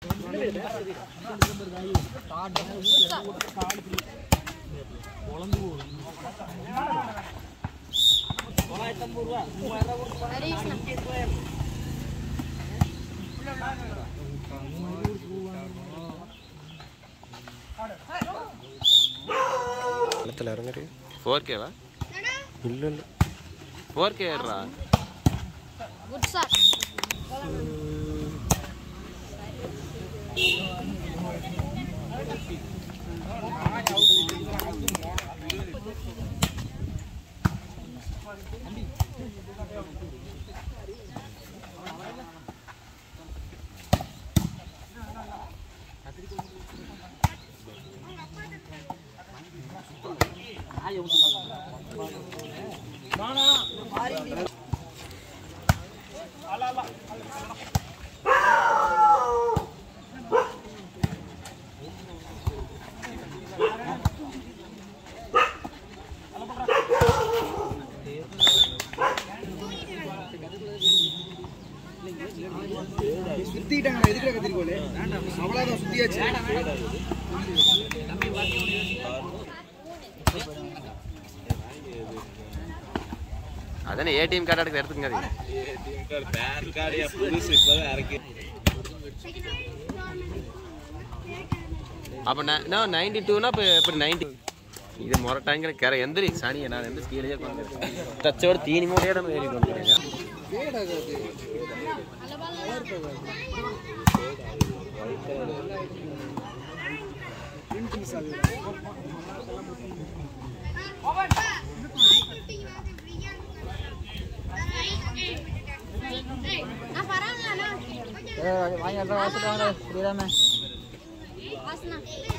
இடத்துல இறங்குறீ ஃபோர் கேவா இல்லை இல்லை ஃபோர் கேடுறா குட் ஷாட் சுத்திட்டாங்க எதுக்குற கத்திரிக்கோள் அவ்வளோதான் சுத்தியாச்சு அதானே ஏடிஎம் கார்டு எடுக்க எடுத்துங்க அப்போ நான் நைன்டி டூனா இப்போ இப்போ நைன்டி இது மொரட்டாங்கிற கரை எந்திரி சனியை நான் எந்த கீழே கொண்டு தச்சோட தீனி மூடையோட நம்ம ஏறி கொண்டு நான் பரவாயில்ல வாங்கி அடுத்த வாசல் வாங்க புரியாம வாசனா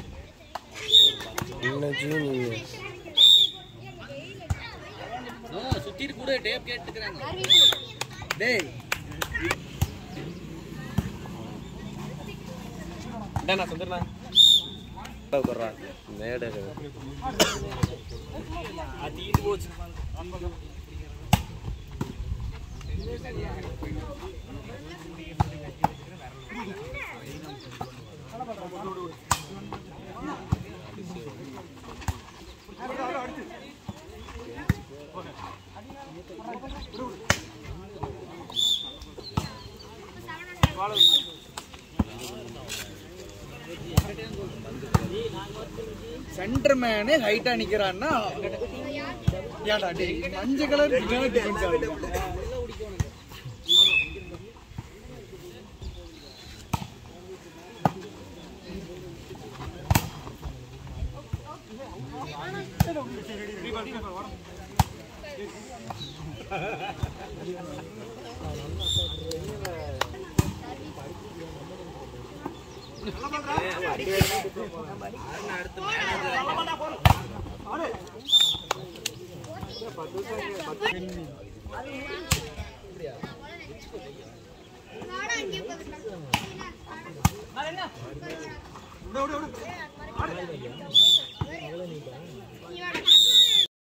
என்ன ஜூனியர் டேய் நான் சொல்லிடுறேன் மேடு சென்டர் மேனு ஹைட்டா நிக்கிறான்னா ஏன்டா டேய் மஞ்சள் கலர் டிஃபென்ஸ் ஆகுது நீ வாடா